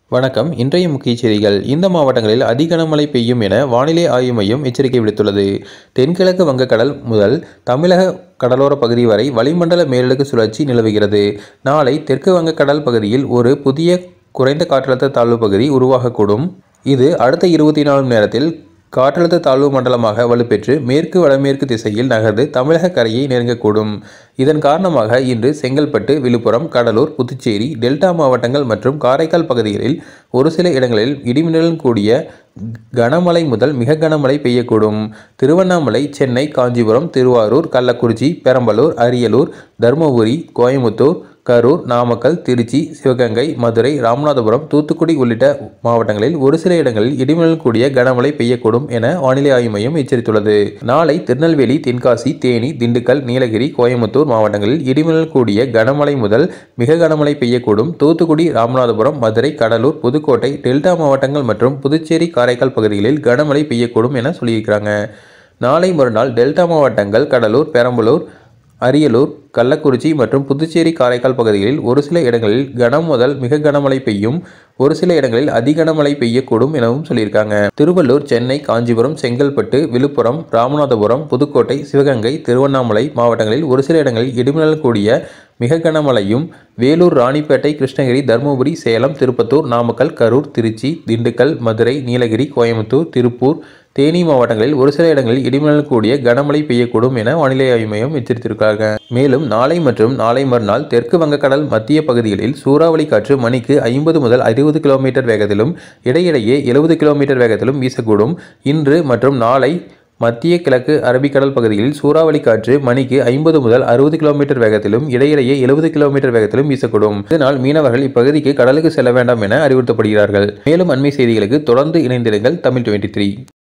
வணக்கம் இன்றைய முக்கிய செய்திகள் இந்த மாவட்டங்களில் அதி கனமழை பெய்யும் என வானிலை ஆய்வு மையம் எச்சரிக்கை விடுத்துள்ளது தென்கிழக்கு வங்கக்கடல் முதல் தமிழக கடலோர பகுதி வரை வளிமண்டல மேலடுக்கு சுழற்சி நிலவுகிறது நாளை தெற்கு வங்கக்கடல் பகுதியில் ஒரு புதிய குறைந்த காற்றழுத்த தாழ்வு பகுதி உருவாகக்கூடும் இது அடுத்த இருபத்தி நாலு மணி நேரத்தில் காற்றழுத்த தாழ்வு மண்டலமாக வலுப்பெற்று மேற்கு வடமேற்கு திசையில் நகர்ந்து தமிழக கரையை நெருங்கக்கூடும் இதன் காரணமாக இன்று செங்கல்பட்டு விழுப்புரம் கடலூர் புதுச்சேரி டெல்டா மாவட்டங்கள் மற்றும் காரைக்கால் பகுதிகளில் ஒரு சில இடங்களில் இடிமின்னலுடன் கூடிய கனமழை முதல் மிக கனமழை பெய்யக்கூடும் திருவண்ணாமலை சென்னை காஞ்சிபுரம் திருவாரூர் கள்ளக்குறிச்சி பெரம்பலூர் அரியலூர் தருமபுரி கோயமுத்தூர் கரூர் நாமக்கல் திருச்சி சிவகங்கை மதுரை ராமநாதபுரம் தூத்துக்குடி உள்ளிட்ட மாவட்டங்களில் ஒரு சில இடங்களில் இடிமின்னல் கூடிய கனமழை பெய்யக்கூடும் என வானிலை ஆய்வு மையம் எச்சரித்துள்ளது நாளை திருநெல்வேலி தென்காசி தேனி திண்டுக்கல் நீலகிரி கோயமுத்தூர் மாவட்டங்களில் இடிமின்னல் கூடிய கனமழை முதல் மிக கனமழை பெய்யக்கூடும் தூத்துக்குடி ராமநாதபுரம் மதுரை கடலூர் புதுக்கோட்டை டெல்டா மாவட்டங்கள் மற்றும் புதுச்சேரி காரைக்கால் பகுதிகளில் கனமழை பெய்யக்கூடும் என சொல்லியிருக்கிறாங்க நாளை மறுநாள் டெல்டா மாவட்டங்கள் கடலூர் பெரம்பலூர் அரியலூர் கள்ளக்குறிச்சி மற்றும் புதுச்சேரி காரைக்கால் பகுதிகளில் ஒரு சில இடங்களில் கனம் முதல் மிக கனமழை பெய்யும் ஒரு சில இடங்களில் அதி கனமழை பெய்யக்கூடும் எனவும் சொல்லியிருக்காங்க திருவள்ளூர் சென்னை காஞ்சிபுரம் செங்கல்பட்டு விழுப்புரம் ராமநாதபுரம் புதுக்கோட்டை சிவகங்கை திருவண்ணாமலை மாவட்டங்களில் ஒரு சில இடங்களில் இடிமின்னல் கூடிய மிக கனமழையும் வேலூர் ராணிப்பேட்டை கிருஷ்ணகிரி தருமபுரி சேலம் திருப்பத்தூர் நாமக்கல் கரூர் திருச்சி திண்டுக்கல் மதுரை நீலகிரி கோயம்புத்தூர் திருப்பூர் தேனி மாவட்டங்களில் ஒரு சில இடங்களில் இடிமின்னல் கூடிய கனமழை பெய்யக்கூடும் என வானிலை ஆய்வு மையம் எச்சரித்திருக்கிறார்கள் மேலும் நாளை மற்றும் நாளை மறுநாள் தெற்கு வங்கக்கடல் மத்திய பகுதிகளில் சூறாவளி காற்று மணிக்கு ஐம்பது முதல் அறுபது கிலோமீட்டர் வேகத்திலும் இடையிடையே எழுபது கிலோமீட்டர் வேகத்திலும் வீசக்கூடும் இன்று மற்றும் நாளை மத்திய கிழக்கு அரபிக்கடல் பகுதிகளில் சூறாவளி காற்று மணிக்கு ஐம்பது முதல் அறுபது கிலோமீட்டர் வேகத்திலும் இடையிடையே எழுபது கிலோமீட்டர் வேகத்திலும் வீசக்கூடும் இதனால் மீனவர்கள் இப்பகுதிக்கு கடலுக்கு செல்ல வேண்டாம் என அறிவுறுத்தப்படுகிறார்கள் மேலும் அண்மை செய்திகளுக்கு தொடர்ந்து இணைந்திருங்கள் தமிழ் டுவெண்ட்டி த்ரீ